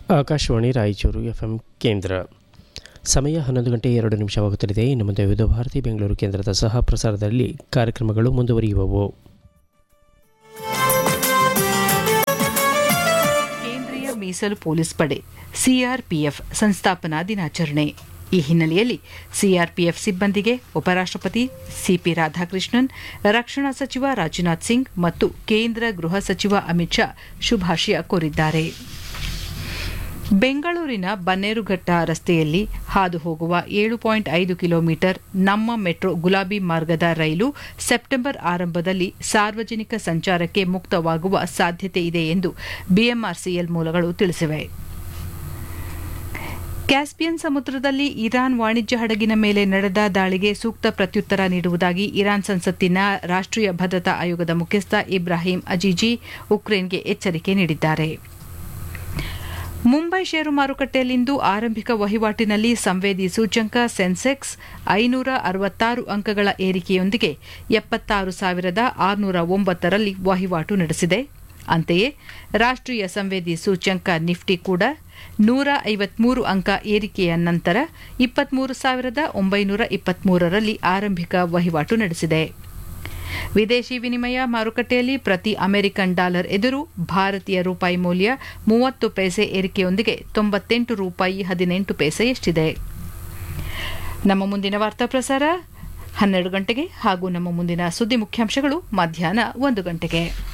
Akashvani Raichur F M ಕೇಂದ್ರ ಸಮಯ ಹನ್ನೊಂದು ಗಂಟೆ ಎರಡು ನಿಮಿಷವಾಗುತ್ತಲಿದೆ ಇನ್ನು ಮುಂದೆ ವಿವಿಧ ಭಾರತಿ ಬೆಂಗಳೂರು ಕೇಂದ್ರದ ಸಹ ಪ್ರಸಾರದಲ್ಲಿ ಕಾರ್ಯಕ್ರಮಗಳು ಮುಂದುವರಿಯುವವು ಕೇಂದ್ರೀಯ ಮೀಸಲು ಪೊಲೀಸ್ ಪಡೆ ಸಿಆರ್ಪಿಎಫ್ ಸಂಸ್ಥಾಪನಾ ದಿನಾಚರಣೆ ಈ ಹಿನ್ನೆಲೆಯಲ್ಲಿ ಸಿಆರ್ಪಿಎಫ್ ಸಿಬ್ಬಂದಿಗೆ ಉಪರಾಷ್ಟ್ರಪತಿ ಸಿಪಿ ರಾಧಾಕೃಷ್ಣನ್ ರಕ್ಷಣಾ ಸಚಿವ ರಾಜನಾಥ್ ಸಿಂಗ್ ಮತ್ತು ಕೇಂದ್ರ ಗೃಹ ಸಚಿವ ಅಮಿತ್ ಶಾ ಶುಭಾಶಯ ಕೋರಿದ್ದಾರೆ ಬೆಂಗಳೂರಿನ ಬನ್ನೇರುಘಟ್ಟ ರಸ್ತೆಯಲ್ಲಿ ಹಾದು ಹೋಗುವ ಏಳು ಪಾಯಿಂಟ್ ಐದು ಕಿಲೋಮೀಟರ್ ನಮ್ಮ ಮೆಟ್ರೋ ಗುಲಾಬಿ ಮಾರ್ಗದ ರೈಲು ಸೆಪ್ಟೆಂಬರ್ ಆರಂಭದಲ್ಲಿ ಸಾರ್ವಜನಿಕ ಸಂಚಾರಕ್ಕೆ ಮುಕ್ತವಾಗುವ ಸಾಧ್ಯತೆ ಇದೆ ಎಂದು ಬಿಎಂಆರ್ಸಿಎಲ್ ಮೂಲಗಳು ತಿಳಿಸಿವೆ ಕ್ಯಾಸ್ಪಿಯನ್ ಸಮುದ್ರದಲ್ಲಿ ಇರಾನ್ ವಾಣಿಜ್ಯ ಹಡಗಿನ ಮೇಲೆ ನಡೆದ ದಾಳಿಗೆ ಸೂಕ್ತ ಪ್ರತ್ಯುತ್ತರ ನೀಡುವುದಾಗಿ ಇರಾನ್ ಸಂಸತ್ತಿನ ರಾಷ್ಟ್ರೀಯ ಭದ್ರತಾ ಆಯೋಗದ ಮುಖ್ಯಸ್ಥ ಇಬ್ರಾಹಿಂ ಅಜಿಜಿ ಉಕ್ರೇನ್ಗೆ ಎಚ್ಚರಿಕೆ ನೀಡಿದ್ದಾರೆ ಮುಂಬೈ ಷೇರು ಮಾರುಕಟ್ಟೆಯಲ್ಲಿಂದು ಆರಂಭಿಕ ವಹಿವಾಟಿನಲ್ಲಿ ಸಂವೇದಿ ಸೂಚ್ಯಂಕ ಸೆನ್ಸೆಕ್ಸ್ ಐನೂರ ಅರವತ್ತಾರು ಅಂಕಗಳ ಏರಿಕೆಯೊಂದಿಗೆ ಎಪ್ಪತ್ತಾರು ಸಾವಿರದ ಆರುನೂರ ಒಂಬತ್ತರಲ್ಲಿ ವಹಿವಾಟು ನಡೆಸಿದೆ ಅಂತೆಯೇ ರಾಷ್ಟ್ರೀಯ ಸಂವೇದಿ ಸೂಚ್ಯಂಕ ನಿಫ್ಟಿ ಕೂಡ ನೂರ ಐವತ್ಮೂರು ಅಂಕ ಏರಿಕೆಯ ನಂತರ ಇಪ್ಪತ್ಮೂರು ಸಾವಿರದ ಒಂಬೈನೂರ ಇಪ್ಪತ್ಮೂರರಲ್ಲಿ ಆರಂಭಿಕ ವಹಿವಾಟು ನಡೆಸಿದೆ ವಿದೇಶಿ ವಿನಿಮಯ ಮಾರುಕಟ್ಟೆಯಲ್ಲಿ ಪ್ರತಿ ಅಮೆರಿಕನ್ ಡಾಲರ್ ಎದುರು ಭಾರತೀಯ ರೂಪಾಯಿ ಮೌಲ್ಯ ಮೂವತ್ತು ಪೈಸೆ ಏರಿಕೆಯೊಂದಿಗೆ ತೊಂಬತ್ತೆಂಟು ರೂಪಾಯಿ ಹದಿನೆಂಟು ಪೈಸೆಯಷ್ಟಿದೆ ನಮ್ಮ ಮುಂದಿನ ವಾರ್ತಾ ಪ್ರಸಾರ ಹನ್ನೆರಡು ಗಂಟೆಗೆ ಹಾಗೂ ನಮ್ಮ ಮುಂದಿನ ಸುದ್ದಿ ಮುಖ್ಯಾಂಶಗಳು ಮಧ್ಯಾಹ್ನ ಒಂದು ಗಂಟೆಗೆ